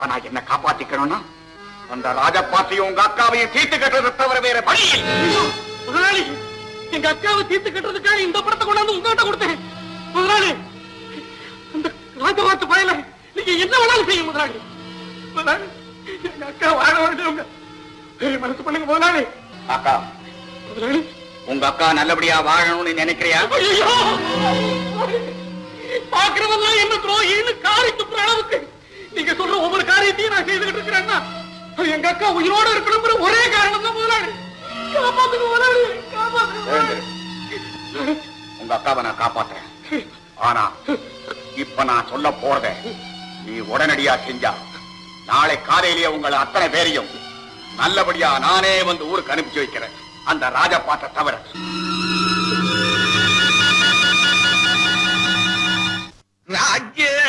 ஆனா என்ன காப்பாத்திக்கணும்னா அந்த ராஜபாத்தையும் உங்க அக்காவையும் தீர்த்து கட்டுறதை தவிர வேற வழி இல்லை. முதலாளி எங்க அக்காவை தீர்த்து கட்டுறதுக்காக இந்த படத்தை கொண்டாந்து உங்ககிட்ட கொடுத்தேன் முதலாளி அந்த ராஜவாத்து பயல நீங்க என்ன வேணாலும் செய்யும் முதலாளி முதலாளி எங்க அக்கா வாழ வேண்டியவங்க ஏய், மனசு பண்ணுங்க முதலாளி அக்கா முதலாளி உங்க அக்கா நல்லபடியா வாழணும்னு நினைக்கிறியா ஐயோ பாக்குறவெல்லாம் என்ன துரோகின்னு காரி துப்புற அளவுக்கு நீங்க சொல்ற ஒவ்வொரு காரியத்தையும் நான் செய்துகிட்டு இருக்கிறேன்னா அது எங்க அக்கா உயிரோட இருக்கணுங்கிற ஒரே காரணம் தான் முதலாளி காப்பாத்துங்க முதலாளி காப்பாத்துங்க எழுந்திரு. உங்க அக்காவை நான் காப்பாத்துறேன் ஆனா இப்ப நான் சொல்ல போறத நீ உடனடியா செஞ்சா நாளை காலையிலேயே உங்களை அத்தனை பேரையும் நல்லபடியா நானே வந்து ஊருக்கு அனுப்பிச்சு வைக்கிறேன் அந்த ராஜபாட்டை தவிர ராஜ்ய